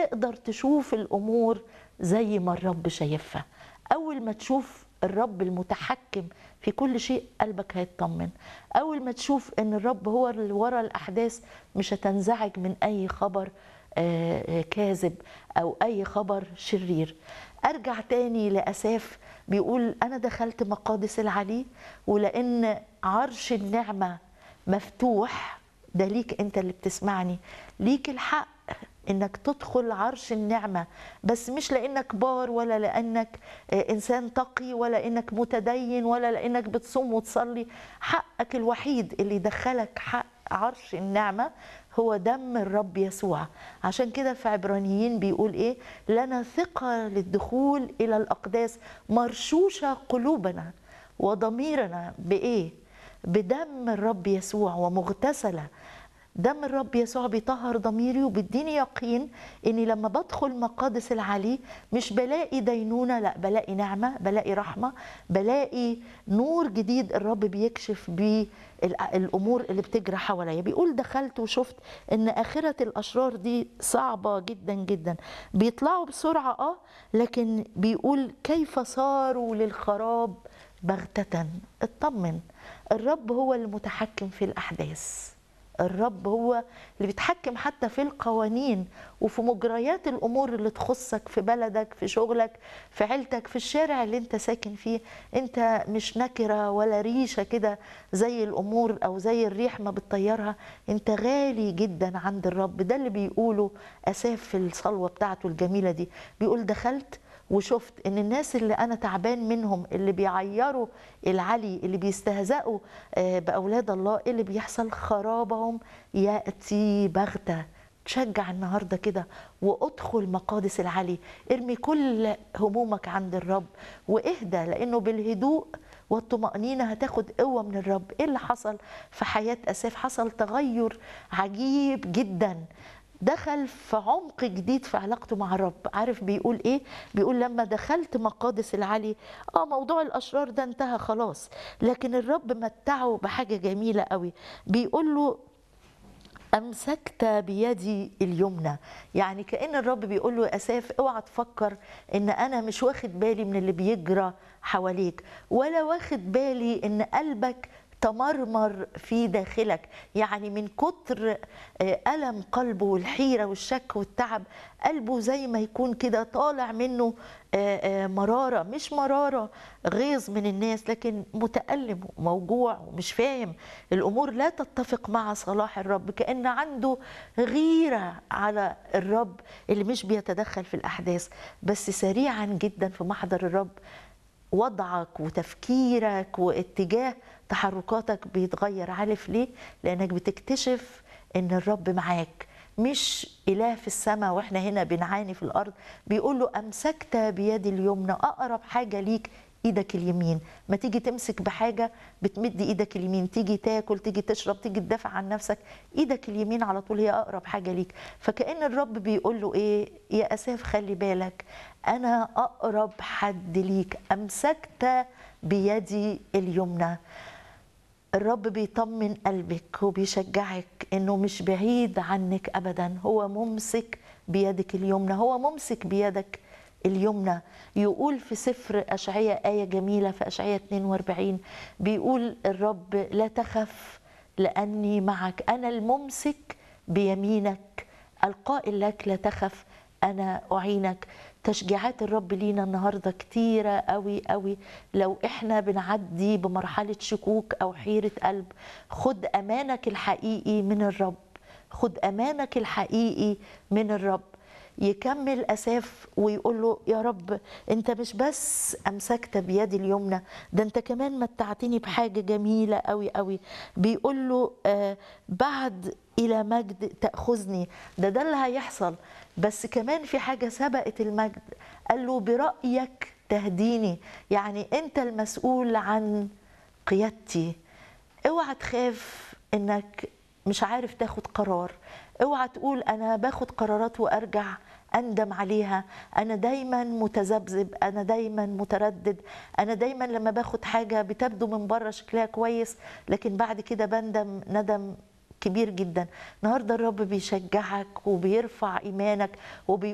تقدر تشوف الامور زي ما الرب شايفها اول ما تشوف الرب المتحكم في كل شيء قلبك هيطمن اول ما تشوف ان الرب هو اللي ورا الاحداث مش هتنزعج من اي خبر آه، كاذب او اي خبر شرير ارجع تاني لاساف بيقول انا دخلت مقادس العلي ولان عرش النعمه مفتوح ده ليك انت اللي بتسمعني ليك الحق انك تدخل عرش النعمه بس مش لانك بار ولا لانك آه، انسان تقي ولا انك متدين ولا لانك بتصوم وتصلي حقك الوحيد اللي يدخلك حق عرش النعمه هو دم الرب يسوع عشان كده في عبرانيين بيقول ايه لنا ثقه للدخول الى الاقداس مرشوشه قلوبنا وضميرنا بايه بدم الرب يسوع ومغتسله دم الرب يسوع بيطهر ضميري وبيديني يقين اني لما بدخل مقادس العلي مش بلاقي دينونه لا بلاقي نعمه بلاقي رحمه بلاقي نور جديد الرب بيكشف بيه ال- الامور اللي بتجرى حواليا بيقول دخلت وشفت ان اخره الاشرار دي صعبه جدا جدا بيطلعوا بسرعه اه لكن بيقول كيف صاروا للخراب بغته اطمن الرب هو المتحكم في الاحداث الرب هو اللي بيتحكم حتى في القوانين وفي مجريات الامور اللي تخصك في بلدك في شغلك في عيلتك في الشارع اللي انت ساكن فيه انت مش نكره ولا ريشه كده زي الامور او زي الريح ما بتطيرها انت غالي جدا عند الرب ده اللي بيقوله اساف في الصلوه بتاعته الجميله دي بيقول دخلت وشفت ان الناس اللي انا تعبان منهم اللي بيعيروا العلي اللي بيستهزئوا آه، باولاد الله إيه اللي بيحصل خرابهم ياتي بغته تشجع النهارده كده وادخل مقادس العلي ارمي كل همومك عند الرب واهدى لانه بالهدوء والطمأنينة هتاخد قوة من الرب ايه اللي حصل في حياة أساف حصل تغير عجيب جدا دخل في عمق جديد في علاقته مع الرب عارف بيقول ايه بيقول لما دخلت مقادس العلي اه موضوع الاشرار ده انتهى خلاص لكن الرب متعه بحاجه جميله قوي بيقول له امسكت بيدي اليمنى يعني كان الرب بيقول له يا اساف اوعى تفكر ان انا مش واخد بالي من اللي بيجرى حواليك ولا واخد بالي ان قلبك تمرمر في داخلك يعني من كتر آه، ألم قلبه والحيرة والشك والتعب قلبه زي ما يكون كده طالع منه آه، آه، مرارة مش مرارة غيظ من الناس لكن متألم وموجوع ومش فاهم الأمور لا تتفق مع صلاح الرب كأن عنده غيرة على الرب اللي مش بيتدخل في الأحداث بس سريعا جدا في محضر الرب وضعك وتفكيرك واتجاه تحركاتك بيتغير عارف ليه لانك بتكتشف ان الرب معاك مش اله في السماء واحنا هنا بنعاني في الارض بيقول له امسكت بيدي اليمنى اقرب حاجه ليك ايدك اليمين ما تيجي تمسك بحاجه بتمد ايدك اليمين تيجي تاكل تيجي تشرب تيجي تدافع عن نفسك ايدك اليمين على طول هي اقرب حاجه ليك فكأن الرب بيقول له ايه يا اساف خلي بالك انا اقرب حد ليك امسكت بيدي اليمنى الرب بيطمن قلبك وبيشجعك انه مش بعيد عنك ابدا هو ممسك بيدك اليمنى هو ممسك بيدك اليمنى يقول في سفر أشعية آية جميلة في أشعية 42 بيقول الرب لا تخف لأني معك أنا الممسك بيمينك القائل لك لا تخف أنا أعينك تشجيعات الرب لينا النهاردة كتيرة قوي قوي لو إحنا بنعدي بمرحلة شكوك أو حيرة قلب خد أمانك الحقيقي من الرب خد أمانك الحقيقي من الرب يكمل اساف ويقول له يا رب انت مش بس امسكت بيدي اليمنى ده انت كمان متعتني بحاجه جميله قوي قوي بيقول له آه بعد الى مجد تاخذني ده ده اللي هيحصل بس كمان في حاجه سبقت المجد قال له برايك تهديني يعني انت المسؤول عن قيادتي اوعى تخاف انك مش عارف تاخد قرار اوعى تقول انا باخد قرارات وارجع اندم عليها انا دايما متذبذب انا دايما متردد انا دايما لما باخد حاجه بتبدو من بره شكلها كويس لكن بعد كده بندم ندم كبير جدا النهارده الرب بيشجعك وبيرفع ايمانك وبيقول